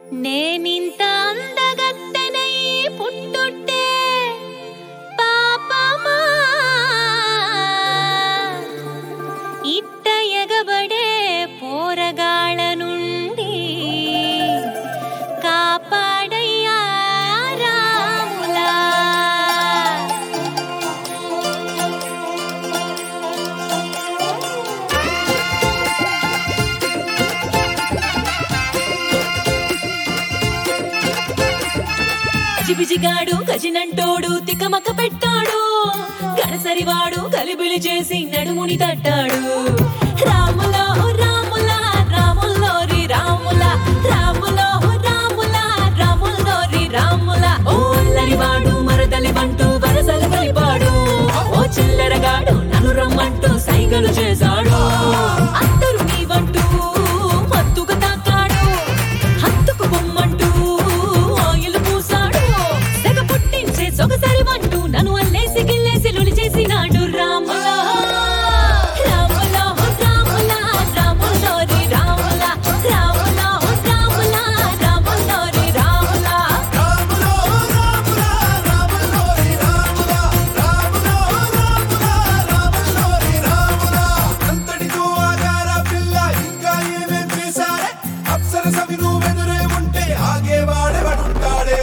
నేనింత అందగత్తెనై పుట్టుట్టే పాపమా ఇట్ట ఎగబడే పోరగాళ్ళ నుండి కాపాడయ్యా రాములా చిబిజిగాడు గజినంటోడు తికమక పెట్టాడు గడసరివాడు గలిబిలి చేసి నడుముని తట్టాడు రాములా ఓ రాములా రాముల్లోరి రాములా రాములా ఓ రాములా రాముల్లోరి రాములా ఓ అల్లరివాడు మరదలి వంటూ వరసలు కలిపాడు ఓ చిల్లరగాడు నన్ను రమ్మంటూ సైగలు చేశాడు అందరూ నీ వంటూ మత్తుగా తాకాడు హత్తుకు బొమ్మంటూ ఆయిల్ పూసాడు సెగ పుట్టించే సొగసరి వంటూ నన్ను అల్లేసి గిల్లేసి లులి చేసినాడు రాములా రాములా ఓ రాములా రాములోరి రాములా రాములా ఓ రాములా రాములోరి రాములా అంతటితో ఆగారా పిల్ల ఇంకా ఏమేం చేశారే అప్సరసవి నువ్వెదురే ఉంటే ఆగేవాడెవడుంటాడే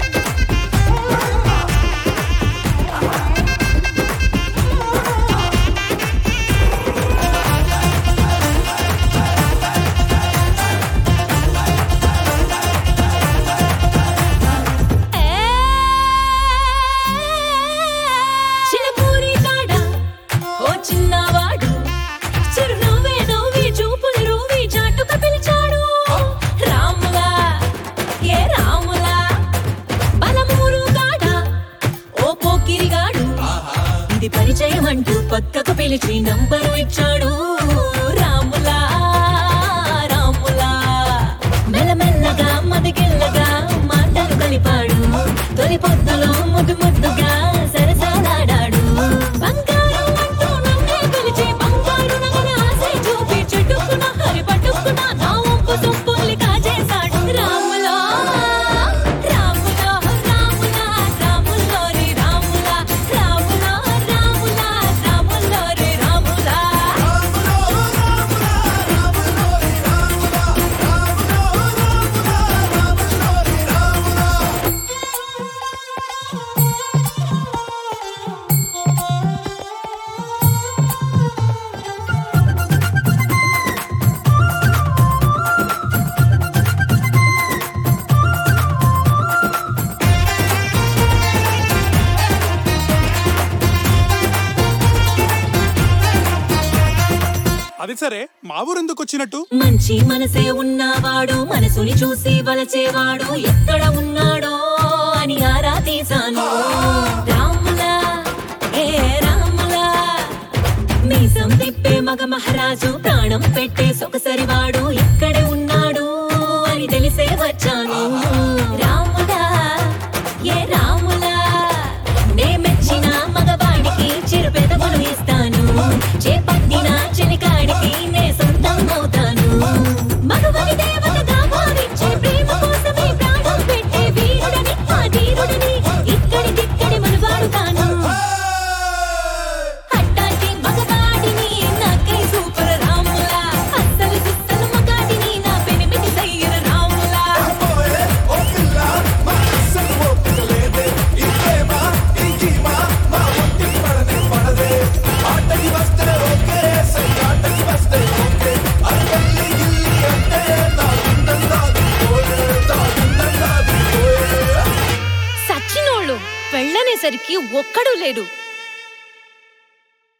చిన్నపూరి కాడ ఓ చిన్నవాడు చిరునవ్వే నవ్వి చూపులు రూవి చాటుగా పిలిచాడు రాములా ఏ రాములా బలమూరు కాడ ఓ పోకిరిగాడు ఇది పరిచయం అంటూ పక్కకు పిలిచి నంబరు ఇచ్చాడు రాములా రాములా మెల్లమెల్లగా మదిగిల్లగా మాటలు కలిపాడు తొలి పొద్దులో ముద్దు ముద్దుగా సరసాలాడాడు బంగారం అంటూ నన్నే పిలిచి బంగారు నగల ఆశ చూపి చెట్టుకున్న హరి పట్టుకున్న నా వంపు సొంపుల్ని కాజేశాడు రాములా రాములా రాములా రాములోరి రాములా రాములా రాములా రాములోరి రాములా అది సరే మా ఊరెందుకు వచ్చినట్టు మంచి మనసే ఉన్నవాడు మనసుని చూసి వలచేవాడు ఎక్కడ ఉన్నాడో అని ఆరా తీశాను రాములా ఏ రాములా మీసం తిప్పే మగ మహారాజు ప్రాణం పెట్టే సొగసరివాడు ఇక్కడే ఉన్నాడు అని తెలిసే వచ్చాను రాములా ఏ రాములా నే మెచ్చిన మగవాడికి చిరు పెదవులు ఇస్తాను చేపట్టిన చెలికాడికి నే సొంతం అవుతాను మగవని దేవతగా భావించే ప్రేమ కోసమే ప్రాణం పెట్టే వీరుడని ఆ ధీరుడని ఇక్కడికిక్కడి మనవాడు తాను అట్టాటి మగవాడిని నాకై సూపర్ రాములా అస్సలు సుత్తలు మగాడిని నా పెనిమిటి సయ్యర రాములా పోయే ఓ పిల్ల మా అస్సలు ఓపిక లేదే ఈ ప్రేమ ఈ జీవ మా ఒంటి పడనే పడదే ఆటకి వస్తే ఓకే సయ్యాటకి వస్తే ఓకే అరగల్లి గిల్లి అంటే నా గుండెల్లాది పోయే నా గుండెల్లాది పోయే సచ్చినోళ్ళు పెళ్ళనేసరికి ఒక్కడూ లేడు